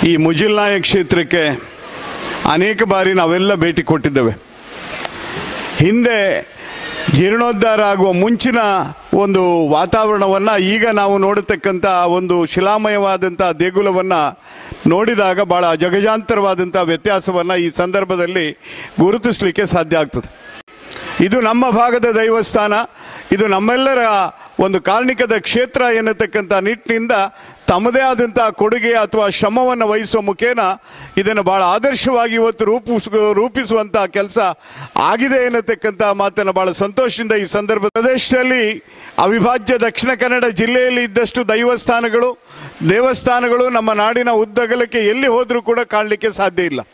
ಈ ಮುಜಿಲ್ನಾಯ ಕ್ಷೇತ್ರಕ್ಕೆ ಅನೇಕ ಬಾರಿ ನಾವೆಲ್ಲ ಭೇಟಿ ಕೊಟ್ಟಿದ್ದೇವೆ ಹಿಂದೆ ಜೀರ್ಣೋದ್ಧಾರ ಆಗುವ ಮುಂಚಿನ ಒಂದು ವಾತಾವರಣವನ್ನು ಈಗ ನಾವು ನೋಡತಕ್ಕಂಥ ಒಂದು ಶಿಲಾಮಯವಾದಂಥ ದೇಗುಲವನ್ನು ನೋಡಿದಾಗ ಭಾಳ ಜಗಜಾಂತರವಾದಂಥ ವ್ಯತ್ಯಾಸವನ್ನು ಈ ಸಂದರ್ಭದಲ್ಲಿ ಗುರುತಿಸಲಿಕ್ಕೆ ಸಾಧ್ಯ ಆಗ್ತದೆ ಇದು ನಮ್ಮ ಭಾಗದ ದೈವಸ್ಥಾನ ಇದು ನಮ್ಮೆಲ್ಲರ ಒಂದು ಕಾರ್ಣಿಕದ ಕ್ಷೇತ್ರ ಎನ್ನತಕ್ಕಂಥ ನಿಟ್ಟಿನಿಂದ ತಮ್ಮದೇ ಆದಂಥ ಕೊಡುಗೆ ಅಥವಾ ಶ್ರಮವನ್ನು ವಹಿಸುವ ಮುಖೇನ ಇದನ್ನು ಭಾಳ ಆದರ್ಶವಾಗಿ ಇವತ್ತು ರೂಪಿಸ್ ರೂಪಿಸುವಂಥ ಕೆಲಸ ಆಗಿದೆ ಎನ್ನತಕ್ಕಂಥ ಮಾತನ್ನು ಭಾಳ ಸಂತೋಷದಿಂದ ಈ ಸಂದರ್ಭ ಪ್ರದೇಶದಲ್ಲಿ ಅವಿಭಾಜ್ಯ ದಕ್ಷಿಣ ಕನ್ನಡ ಜಿಲ್ಲೆಯಲ್ಲಿ ಇದ್ದಷ್ಟು ದೈವಸ್ಥಾನಗಳು ದೇವಸ್ಥಾನಗಳು ನಮ್ಮ ನಾಡಿನ ಉದ್ದಗಲಕ್ಕೆ ಎಲ್ಲಿ ಹೋದರೂ ಕೂಡ ಕಾಣಲಿಕ್ಕೆ ಸಾಧ್ಯ ಇಲ್ಲ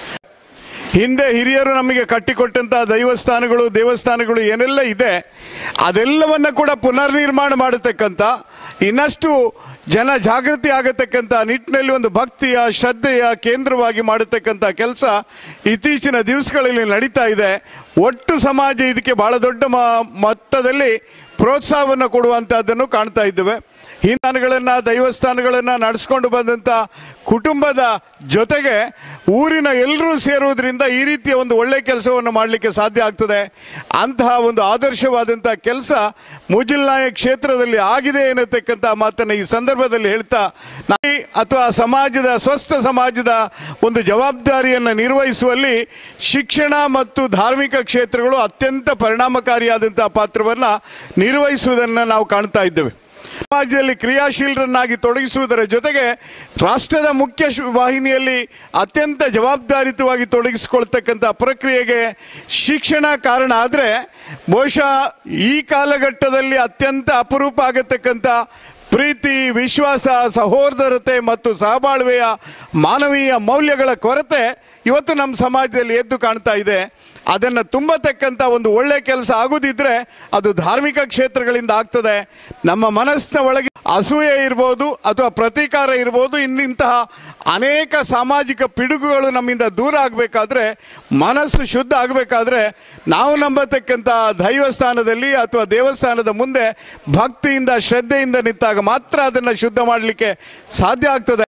ಹಿಂದೆ ಹಿರಿಯರು ನಮಗೆ ಕಟ್ಟಿಕೊಟ್ಟಂತಹ ದೈವಸ್ಥಾನಗಳು ದೇವಸ್ಥಾನಗಳು ಏನೆಲ್ಲ ಇದೆ ಅದೆಲ್ಲವನ್ನ ಕೂಡ ಪುನರ್ನಿರ್ಮಾಣ ಮಾಡತಕ್ಕಂಥ ಇನ್ನಷ್ಟು ಜನ ಜಾಗೃತಿ ಆಗತಕ್ಕಂಥ ನಿಟ್ಟಿನಲ್ಲಿ ಒಂದು ಭಕ್ತಿಯ ಶ್ರದ್ಧೆಯ ಕೇಂದ್ರವಾಗಿ ಮಾಡತಕ್ಕಂಥ ಕೆಲಸ ಇತ್ತೀಚಿನ ದಿವಸಗಳಲ್ಲಿ ನಡೀತಾ ಇದೆ ಒಟ್ಟು ಸಮಾಜ ಇದಕ್ಕೆ ಬಹಳ ದೊಡ್ಡ ಮ- ಮೊತ್ತದಲ್ಲಿ ಪ್ರೋತ್ಸಾಹವನ್ನು ಕೊಡುವಂತಹದ್ದನ್ನು ಕಾಣ್ತಾ ಇದ್ದೇವೆ ಹಿಂದಾನಗಳನ್ನು ದೈವಸ್ಥಾನಗಳನ್ನು ನಡೆಸ್ಕೊಂಡು ಬಂದಂಥ ಕುಟುಂಬದ ಜೊತೆಗೆ ಊರಿನ ಎಲ್ಲರೂ ಸೇರುವುದರಿಂದ ಈ ರೀತಿಯ ಒಂದು ಒಳ್ಳೆ ಕೆಲಸವನ್ನು ಮಾಡಲಿಕ್ಕೆ ಸಾಧ್ಯ ಆಗ್ತದೆ ಅಂತಹ ಒಂದು ಆದರ್ಶವಾದಂಥ ಕೆಲಸ ಮುಜಿಲ್ನಾಯ ಕ್ಷೇತ್ರದಲ್ಲಿ ಆಗಿದೆ ಎನ್ನತಕ್ಕಂಥ ಮಾತನ್ನು ಈ ಸಂದರ್ಭದಲ್ಲಿ ಹೇಳ್ತಾ ನಾಯಿ ಅಥವಾ ಸಮಾಜದ ಸ್ವಸ್ಥ ಸಮಾಜದ ಒಂದು ಜವಾಬ್ದಾರಿಯನ್ನು ನಿರ್ವಹಿಸುವಲ್ಲಿ ಶಿಕ್ಷಣ ಮತ್ತು ಧಾರ್ಮಿಕ ಕ್ಷೇತ್ರಗಳು ಅತ್ಯಂತ ಪರಿಣಾಮಕಾರಿಯಾದಂಥ ಪಾತ್ರವನ್ನು ನಿರ್ವಹಿಸುವುದನ್ನು ನಾವು ಕಾಣ್ತಾ ಇದ್ದೇವೆ ಸಮಾಜದಲ್ಲಿ ಕ್ರಿಯಾಶೀಲರನ್ನಾಗಿ ತೊಡಗಿಸುವುದರ ಜೊತೆಗೆ ರಾಷ್ಟ್ರದ ಮುಖ್ಯ ಶ್- ವಾಹಿನಿಯಲ್ಲಿ ಅತ್ಯಂತ ಜವಾಬ್ದಾರಿತವಾಗಿ ತೊಡಗಿಸಿಕೊಳ್ತಕ್ಕಂಥ ಪ್ರಕ್ರಿಯೆಗೆ ಶಿಕ್ಷಣ ಕಾರಣ ಆದರೆ ಬಹುಶಃ ಈ ಕಾಲಘಟ್ಟದಲ್ಲಿ ಅತ್ಯಂತ ಅಪರೂಪ ಆಗತಕ್ಕಂಥ ಪ್ರೀತಿ ವಿಶ್ವಾಸ ಸಹೋದರತೆ ಮತ್ತು ಸಹಬಾಳ್ವೆಯ ಮಾನವೀಯ ಮೌಲ್ಯಗಳ ಕೊರತೆ ಇವತ್ತು ನಮ್ಮ ಸಮಾಜದಲ್ಲಿ ಎದ್ದು ಕಾಣ್ತಾ ಇದೆ ಅದನ್ನು ತುಂಬತಕ್ಕಂಥ ಒಂದು ಒಳ್ಳೆ ಕೆಲಸ ಆಗುದಿದ್ರೆ ಅದು ಧಾರ್ಮಿಕ ಕ್ಷೇತ್ರಗಳಿಂದ ಆಗ್ತದೆ ನಮ್ಮ ಮನಸ್ಸಿನ ಒಳಗೆ ಅಸೂಯೆ ಇರ್ಬೋದು ಅಥವಾ ಪ್ರತೀಕಾರ ಇರ್ಬೋದು ಇನ್ನಿಂತಹ ಅನೇಕ ಸಾಮಾಜಿಕ ಪಿಡುಗುಗಳು ನಮ್ಮಿಂದ ದೂರ ಆಗಬೇಕಾದ್ರೆ ಮನಸ್ಸು ಶುದ್ಧ ಆಗಬೇಕಾದ್ರೆ ನಾವು ನಂಬತಕ್ಕಂಥ ದೈವಸ್ಥಾನದಲ್ಲಿ ಅಥವಾ ದೇವಸ್ಥಾನದ ಮುಂದೆ ಭಕ್ತಿಯಿಂದ ಶ್ರದ್ಧೆಯಿಂದ ನಿಂತಾಗ ಮಾತ್ರ ಅದನ್ನು ಶುದ್ಧ ಮಾಡಲಿಕ್ಕೆ ಸಾಧ್ಯ ಆಗ್ತದೆ